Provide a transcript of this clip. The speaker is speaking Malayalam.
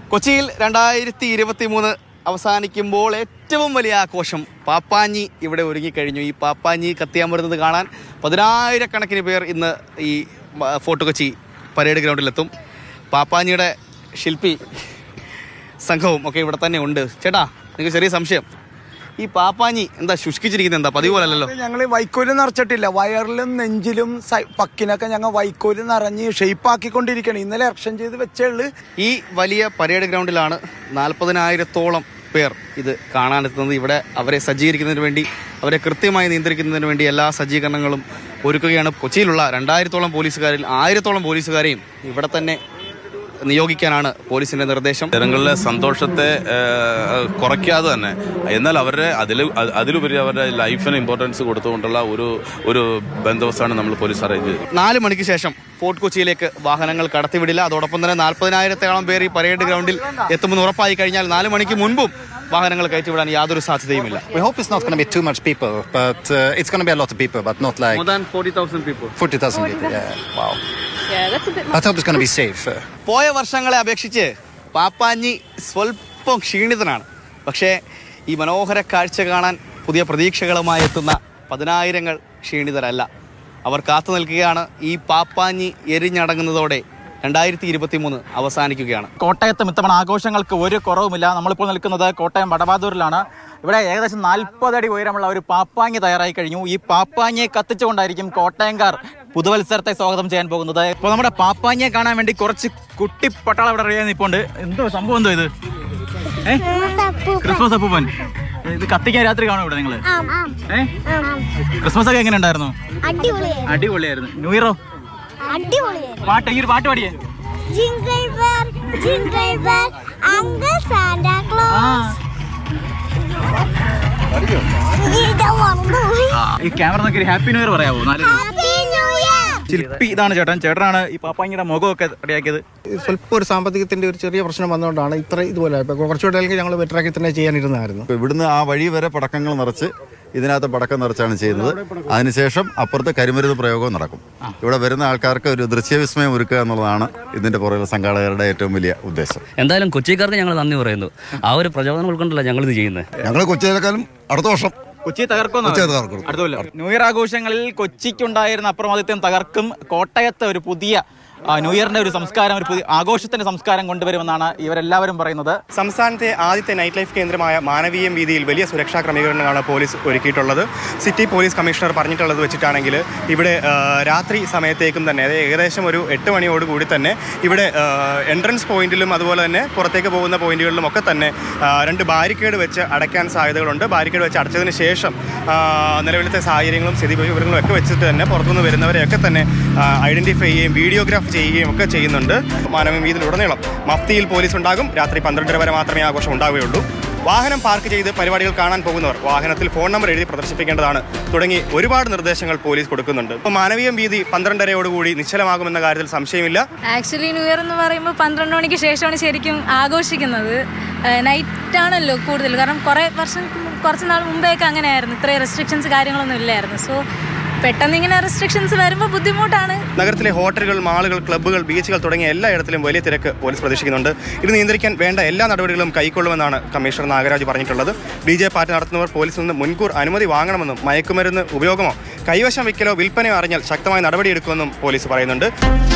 കൊച്ചിയിൽ രണ്ടായിരത്തി ഇരുപത്തി മൂന്ന് അവസാനിക്കുമ്പോൾ ഏറ്റവും വലിയ ആഘോഷം പാപ്പാഞ്ഞി ഇവിടെ ഒരുങ്ങിക്കഴിഞ്ഞു ഈ പാപ്പാഞ്ഞി കത്തിയാമരുന്നത് കാണാൻ പതിനായിരക്കണക്കിന് പേർ ഇന്ന് ഈ മ, ഫോർട്ട് കൊച്ചി പരേഡ് ഗ്രൗണ്ടിലെത്തും പാപ്പാഞ്ഞിയുടെ ശില്പി സംഘവും ഒക്കെ ഇവിടെ തന്നെ ഉണ്ട് ചേട്ടാ നിങ്ങൾക്ക് ചെറിയ സംശയം ഈ പാപ്പാഞ്ഞി എന്താ ശുഷ്കിച്ചിരിക്കുന്നത് എന്താ പതിവ് പോലല്ലോ ഞങ്ങൾ വൈക്കോല് നിറച്ചിട്ടില്ല വയറിലും നെഞ്ചിലും സൈ- പക്കിനൊക്കെ ഞങ്ങൾ വൈക്കോല് നിറഞ്ഞ് ഷെയ്പ്പാക്കിക്കൊണ്ടിരിക്കുകയാണ് ഇന്നലെ ഇറക്ഷൻ ചെയ്ത് വെച്ചേ ഉള്ളു ഈ വലിയ പരേഡ് ഗ്രൗണ്ടിലാണ് നാൽപ്പതിനായിരത്തോളം പേർ ഇത് കാണാനെത്തുന്നത് ഇവിടെ അവരെ സജ്ജീകരിക്കുന്നതിന് വേണ്ടി അവരെ കൃത്യമായി നിയന്ത്രിക്കുന്നതിന് വേണ്ടി എല്ലാ സജ്ജീകരണങ്ങളും ഒരുക്കുകയാണ് കൊച്ചിയിലുള്ള രണ്ടായിരത്തോളം പോലീസുകാരിൽ ആയിരത്തോളം പോലീസുകാരെയും ഇവിടെ തന്നെ നിയോഗിക്കാനാണ് പോലീസിന്റെ നിർദ്ദേശം ജനങ്ങളിലെ സന്തോഷത്തെ ഏഹ്, കുറയ്ക്കാതെ തന്നെ എന്നാൽ അവരുടെ അതിൽ അതിലുപരി അവരുടെ ലൈഫിന് ഇമ്പോർട്ടൻസ് കൊടുത്തുകൊണ്ടുള്ള ഒരു ഒരു ബന്ദോബസ്താണ് നമ്മൾ പോലീസ് അറേഞ്ച് ചെയ്തത് നാല് മണിക്ക് ശേഷം ഫോർട്ട് കൊച്ചിയിലേക്ക് വാഹനങ്ങൾ കടത്തിവിടില്ല അതോടൊപ്പം തന്നെ നാൽപ്പതിനായിരത്തോളം പേർ ഈ പരേഡ് ഗ്രൗണ്ടിൽ എത്തുമെന്ന് ഉറപ്പായി കഴിഞ്ഞാൽ നാല് മണിക്ക് മുൻപും വാഹനങ്ങൾ കയറ്റിവിടാൻ യാതൊരു സാധ്യതയുമില്ല We hope it's not going to be too much people, but uh, it's going to be a lot of people, but not like more than forty thousand people 40,000 people. Yeah, wow. Yeah, that's a bit But I hope it's going to be safe. Uh, പോയ വർഷങ്ങളെ അപേക്ഷിച്ച് പാപ്പാഞ്ഞി സ്വല്പം ക്ഷീണിതനാണ് പക്ഷേ ഈ മനോഹര കാഴ്ച കാണാൻ പുതിയ പ്രതീക്ഷകളുമായി എത്തുന്ന പതിനായിരങ്ങൾ ക്ഷീണിതരല്ല അവർ കാത്തു നിൽക്കുകയാണ് ഈ പാപ്പാഞ്ഞി എരിഞ്ഞടങ്ങുന്നതോടെ രണ്ടായിരത്തി ഇരുപത്തി മൂന്ന് അവസാനിക്കുകയാണ് കോട്ടയത്തും ഇത്തവണ ആഘോഷങ്ങൾക്ക് ഒരു കുറവുമില്ല നമ്മളിപ്പോൾ നിൽക്കുന്നത് കോട്ടയം വടവാതൂരിലാണ് ഇവിടെ ഏകദേശം നാൽപ്പതടി ഉയരമുള്ള ഒരു പാപ്പാങ്ങി തയ്യാറായി കഴിഞ്ഞു ഈ പാപ്പാങ്ങിയെ കത്തിച്ചുകൊണ്ടായിരിക്കും കോട്ടയംകാർ പുതുവത്സരത്തെ സ്വാഗതം ചെയ്യാൻ പോകുന്നത് ഇപ്പോൾ നമ്മുടെ പാപ്പാങ്ങിയെ കാണാൻ വേണ്ടി കുറച്ച് കുട്ടി പട്ടാളം ഇവിടെ റെഡിയായി നിൽപ്പുണ്ട് എന്തോ സംഭവം എന്തോ ഇത് ഏ? ക്രിസ്മസ് അപ്പൂപ്പൻ ഇത് കത്തിക്കാൻ രാത്രി കാണും ഇവിടെ നിങ്ങള് ഏ ക്രിസ്മസ് ഒക്കെ എങ്ങനെ ഉണ്ടായിരുന്നു അടിപൊളിയായിരുന്നു അടിപൊളിയായിരുന്നു ന്യൂ ഇയറോ അടിപൊളിയായിരുന്നു പാട്ട് ഈ ഒരു പാട്ട് പാടിയേ jingle bell jingle bell uncle Santa ആ ക്ലോസ് ഇത് വന്നു ഈ ക്യാമറ നോക്കി ഒരു ഹാപ്പി ന്യൂ ഇയർ പറയാവോ നാല് ഹാപ്പി ന്യൂ ഇയർ ശില്പി ഇതാണ് ചേട്ടൻ ചേട്ടനാണ് ഈ പാപ്പാങ്ങിയുടെ മുഖമൊക്കെ റെഡിയാക്കിയത് സ്വല്പം ഒരു സാമ്പത്തികത്തിന്റെ ഒരു ചെറിയ പ്രശ്നം വന്നുകൊണ്ടാണ് ഇത്ര ഇതുപോലെ ഇപ്പൊ കുറച്ചുകൂടെ അല്ലെങ്കിൽ ഞങ്ങൾ ബെറ്ററാക്കി തന്നെ ചെയ്യാനിരുന്നായിരുന്നു ഇപ്പൊ ഇവിടുന്ന് ആ വഴി വരെ പടക്കങ്ങൾ നിറച്ച് ഇതിനകത്ത് പടക്കം നിറച്ചാണ് ചെയ്യുന്നത് അതിനുശേഷം അപ്പുറത്ത് കരിമരുന്ന് പ്രയോഗവും നടക്കും ഇവിടെ വരുന്ന ആൾക്കാർക്ക് ഒരു ദൃശ്യവിസ്മയം ഒരുക്കുക എന്നുള്ളതാണ് ഇതിന്റെ പുറകിലെ സംഘാടകരുടെ ഏറ്റവും വലിയ ഉദ്ദേശം എന്തായാലും കൊച്ചിക്കാർക്ക് ഞങ്ങൾ നന്ദി പറയുന്നു ആ ഒരു പ്രചോദനം ഉൾക്കൊണ്ടല്ല ഞങ്ങൾ ഇത് ചെയ്യുന്നത് ഞങ്ങൾ കൊച്ചിയിലേക്കാളും അടുത്ത വർഷം കൊച്ചി തകർക്കും കൊച്ചി തകർക്കും. അടുത്ത കൊല്ലം ന്യൂ ഇയർ ആഘോഷങ്ങളിൽ കൊച്ചിക്കുണ്ടായിരുന്ന അപ്രമാദിത്യം തകർക്കും കോട്ടയത്തെ ഒരു പുതിയ ആ, ന്യൂ ഇയറിന്റെ ഒരു സംസ്കാരം ഒരു പുതിയ ആഘോഷത്തിന്റെ സംസ്കാരം കൊണ്ടുവരുമെന്നാണ് ഇവരെല്ലാവരും പറയുന്നത് സംസ്ഥാനത്തെ ആദ്യത്തെ നൈറ്റ് ലൈഫ് കേന്ദ്രമായ മാനവീയം വീതിയിൽ വലിയ സുരക്ഷാ ക്രമീകരണങ്ങളാണ് പോലീസ് ഒരുക്കിയിട്ടുള്ളത് സിറ്റി പോലീസ് കമ്മീഷണർ പറഞ്ഞിട്ടുള്ളത് വെച്ചിട്ടാണെങ്കിൽ ഇവിടെ ആ, രാത്രി സമയത്തേക്കും തന്നെ അതായത് ഏകദേശം ഒരു എട്ട് മണിയോടുകൂടി തന്നെ ഇവിടെ എൻട്രൻസ് പോയിന്റിലും അതുപോലെ തന്നെ പുറത്തേക്ക് പോകുന്ന പോയിന്റുകളിലും ഒക്കെ തന്നെ ആ, രണ്ട് ബാരിക്കേഡ് വെച്ച് അടയ്ക്കാൻ സാധ്യതകളുണ്ട് ബാരിക്കേഡ് വെച്ച് അടച്ചതിന് ശേഷം ആ, നിലവിലത്തെ സാഹചര്യങ്ങളും സ്ഥിതി വിവരങ്ങളും ഒക്കെ വെച്ചിട്ട് തന്നെ പുറത്തുനിന്ന് വരുന്നവരെയൊക്കെ തന്നെ ഐഡന്റിഫൈ ചെയ്യുകയും വീഡിയോഗ്രാഫ് ചെയ്യുകയും ഒക്കെ ചെയ്യുന്നുണ്ട് മാനവം വീതിയിലുടനീളം മഫ്തിയിൽ പോലീസ് ഉണ്ടാകും രാത്രി പന്ത്രണ്ടര വരെ മാത്രമേ ആഘോഷം ഉണ്ടാവുകയുള്ളൂ വാഹനം പാർക്ക് ചെയ്ത് പരിപാടികൾ കാണാൻ പോകുന്നവർ വാഹനത്തിൽ ഫോൺ നമ്പർ എഴുതി പ്രദർശിപ്പിക്കേണ്ടതാണ് തുടങ്ങി ഒരുപാട് നിർദ്ദേശങ്ങൾ പോലീസ് കൊടുക്കുന്നുണ്ട് ഇപ്പോൾ മാനവീയം വീതി പന്ത്രണ്ടരയോടുകൂടി നിശ്ചലമാകുമെന്ന കാര്യത്തിൽ സംശയമില്ല ആക്ച്വലി ന്യൂ ഇയർ എന്ന് പറയുമ്പോൾ പന്ത്രണ്ട് മണിക്ക് ശേഷമാണ് ശരിക്കും ആഘോഷിക്കുന്നത് നൈറ്റ് ആണല്ലോ കൂടുതൽ കാരണം കുറേ വർഷം കുറച്ച് നാൾ മുമ്പേയൊക്കെ അങ്ങനെയായിരുന്നു ഇത്രയും റെസ്ട്രിക്ഷൻസ് കാര്യങ്ങളൊന്നും ഇല്ലായിരുന്നു സോ പെട്ടെന്ന് ഇങ്ങനെ റെസ്ട്രിക്ഷൻസ് വരുമ്പോൾ ബുദ്ധിമുട്ടാണ് നഗരത്തിലെ ഹോട്ടലുകൾ മാളുകൾ ക്ലബ്ബുകൾ ബീച്ചുകൾ തുടങ്ങിയ എല്ലായിടത്തിലും വലിയ തിരക്ക് പോലീസ് പ്രതീക്ഷിക്കുന്നുണ്ട് ഇത് നിയന്ത്രിക്കാൻ വേണ്ട എല്ലാ നടപടികളും കൈക്കൊള്ളുമെന്നാണ് കമ്മീഷണർ നാഗരാജ് പറഞ്ഞിട്ടുള്ളത് ഡി ജെ പാർട്ടി നടത്തുന്നവർ പോലീസിൽ നിന്ന് മുൻകൂർ അനുമതി വാങ്ങണമെന്നും മയക്കുമരുന്ന് ഉപയോഗമോ കൈവശം വയ്ക്കലോ വിൽപ്പനയോ അറിഞ്ഞാൽ ശക്തമായ നടപടിയെടുക്കുമെന്നും പോലീസ് പറയുന്നുണ്ട്